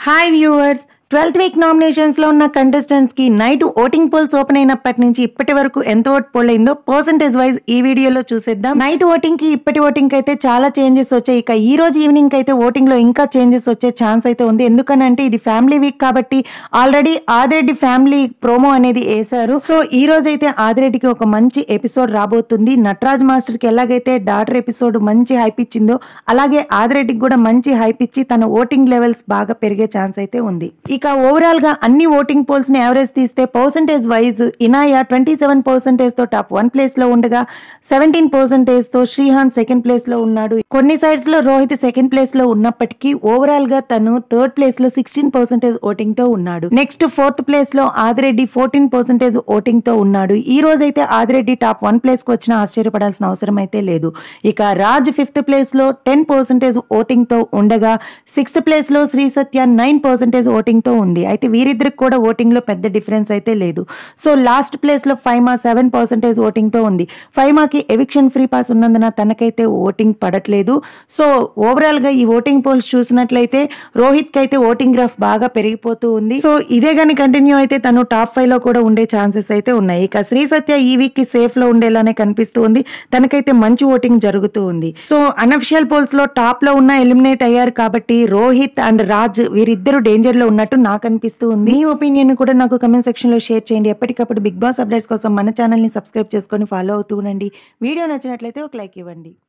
hi viewers twelfth week nominations లో ఉన్న contestants కి నైట్ ఓటింగ్ పోల్స్ ఓపెన్ అయినప్పటి నుంచి ఇప్పటి వరకు ఎంత ఓట్ పోల్ అయిందో పర్సంటేజ్ వైజ్ ఈ వీడియోలో చూసేద్దాం నైట్ ఓటింగ్ కి ఇప్పటి ఓటింగ్ కి అయితే చాలా చేంజెస్ వచ్చాయి ఇక ఈ రోజు ఈవినింగ్ అయితే ఓటింగ్ లో ఇంకా చేంజెస్ వచ్చే ఛాన్స్ అయితే ఉంది ఎందుకనంటే ఇది ఫ్యామిలీ వీక్ కాబట్టి ఆల్రెడీ ఆదిరెడ్డి ఫ్యామిలీ ప్రోమో అనేది వేశారు సో ఈ రోజు అయితే ఆదిరెడ్డికి ఒక మంచి ఎపిసోడ్ రాబోతుంది నటరాజ్ మాస్టర్ కి ఎలాగైతే డాటర్ ఎపిసోడ్ మంచి హైప్ ఇచ్చిందో అలాగే ఆదిరెడ్డికి కూడా మంచి హైప్ ఇచ్చి తన ఓటింగ్ లెవెల్స్ బాగా పెరిగే ఛాన్స్ అయితే ఉంది ఇక ఓవరాల్ గా అన్ని ఓటింగ్ పోల్స్ ని యావరేజ్ తీస్తే percentage wise Inaya twenty seven percentage తో టాప్ వన్ ప్లేస్ లో ఉండగా సెవెంటీన్ పర్సెంటేజ్ తో శ్రీహాన్ సెకండ్ ప్లేస్ లో ఉన్నాడు కొన్ని సైడ్స్ లో రోహిత్ సెకండ్ ప్లేస్ లో ఉన్నప్పటికీ ఓవరాల్ గా తను థర్డ్ ప్లేస్ లో సిక్స్టీన్ పర్సెంటేజ్ ఓటింగ్ తో ఉన్నాడు నెక్స్ట్ ఫోర్త్ ప్లేస్ లో ఆదిరెడ్డి ఫోర్టీన్ పర్సెంటేజ్ ఓటింగ్ తో ఉన్నాడు ఈ రోజు అయితే ఆదిరెడ్డి టాప్ వన్ ప్లేస్ కు వచ్చినా ఆశ్చర్యపడాల్సిన అవసరం అయితే లేదు ఇక రాజ్ ఫిఫ్త్ ప్లేస్ లో టెన్ పర్సెంటేజ్ ఓటింగ్ తో ఉండగా సిక్స్త్ ప్లేస్ లో Sri Satya nine percentage voting తో ఉంది అయితే వీరిద్దరికి కూడా ఓటింగ్ లో పెద్ద డిఫరెన్స్ అయితే లేదు సో లాస్ట్ ప్లేస్ లో ఫైమా సెవెన్ పర్సెంటేజ్ ఓటింగ్ తో ఉంది ఫైమాకి ఎవిక్షన్ ఫ్రీ పాస్ ఉన్నందున తనకైతే ఓటింగ్ పడట్లేదు సో ఓవరాల్ గా ఈ ఓటింగ్ పోల్స్ చూసినట్లయితే రోహిత్ కి అయితే ఓటింగ్ గ్రాఫ్ బాగా పెరిగిపోతూ ఉంది సో ఇదే గాని కంటిన్యూ అయితే తను టాప్ ఫైవ్ లో కూడా ఉండే ఛాన్సెస్ అయితే ఉన్నాయి ఇక శ్రీ సత్య ఈ వీక్ కి సేఫ్ లో ఉండేలానే కనిపిస్తూ ఉంది తనకైతే మంచి ఓటింగ్ జరుగుతూ ఉంది సో అనఫిషియల్ పోల్స్ లో టాప్ లో ఉన్న ఎలిమినేట్ అయ్యారు కాబట్టి రోహిత్ అండ్ రాజ్ వీరిద్దరు డేంజర్ లో ఉన్నట్టు నాకు అనిపిస్తూ ఉంది మీ ఒపీనియన్ కూడా నాకు కమెంట్ సెక్షన్ లో షేర్ చేయండి ఎప్పటికప్పుడు బిగ్ బాస్ అప్డేట్స్ కోసం మన ఛానల్ ని సబ్స్క్రైబ్ చేసుకొని ఫాలో అవుతూ ఉండండి వీడియో నచ్చినట్లయితే ఒక లైక్ ఇవ్వండి